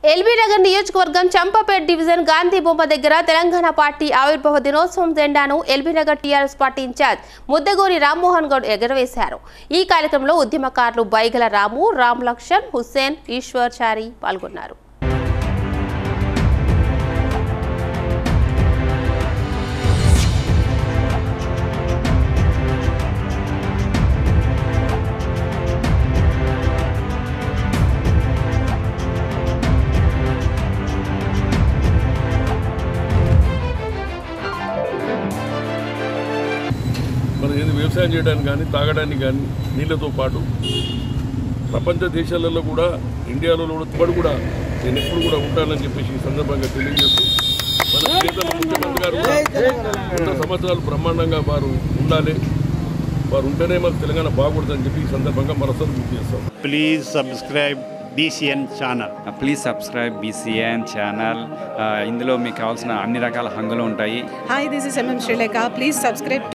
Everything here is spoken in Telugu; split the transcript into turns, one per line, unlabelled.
ఎల్బీ నగర్ నియోజకవర్గం చంపాపేట్ డివిజన్ గాంధీ బొమ్మ దగ్గర తెలంగాణ పార్టీ ఆవిర్భావ దినోత్సవం జెండాను LB Nagar TRS party in charge Muddagori Rammohan Goud ఎగరవేశారు ఈ కార్యక్రమంలో ఉద్యమకారులు బైగల రాము రామ్ లక్ష్మణ్ హుస్సేన్ ఈశ్వర్ చారి పాల్గొన్నారు
మనం ఏది వ్యవసాయం చేయడానికి కానీ తాగడానికి కానీ నీళ్ళతో పాటు ప్రపంచ దేశాలలో కూడా ఇండియాలో కూడా ఇప్పుడు కూడా నేను ఎప్పుడు కూడా ఉంటానని చెప్పేసి ఈ సందర్భంగా తెలియజేస్తూ మన ప్రియతమ ముఖ్యమంత్రి గారు కూడా వంద సంవత్సరాలు బ్రహ్మాండంగా వారు ఉండాలి వారు ఉంటేనే మాకు తెలంగాణ బాగుంటుందని చెప్పి ఈ సందర్భంగా మరోసారి గుర్తు చేస్తాం
please subscribe BCN channel.
Please subscribe BCN channel ఇందులో మీకు కావాల్సిన అన్ని రకాల హంగులు ఉంటాయి
Hi, this is MM Sri Lanka. Please subscribe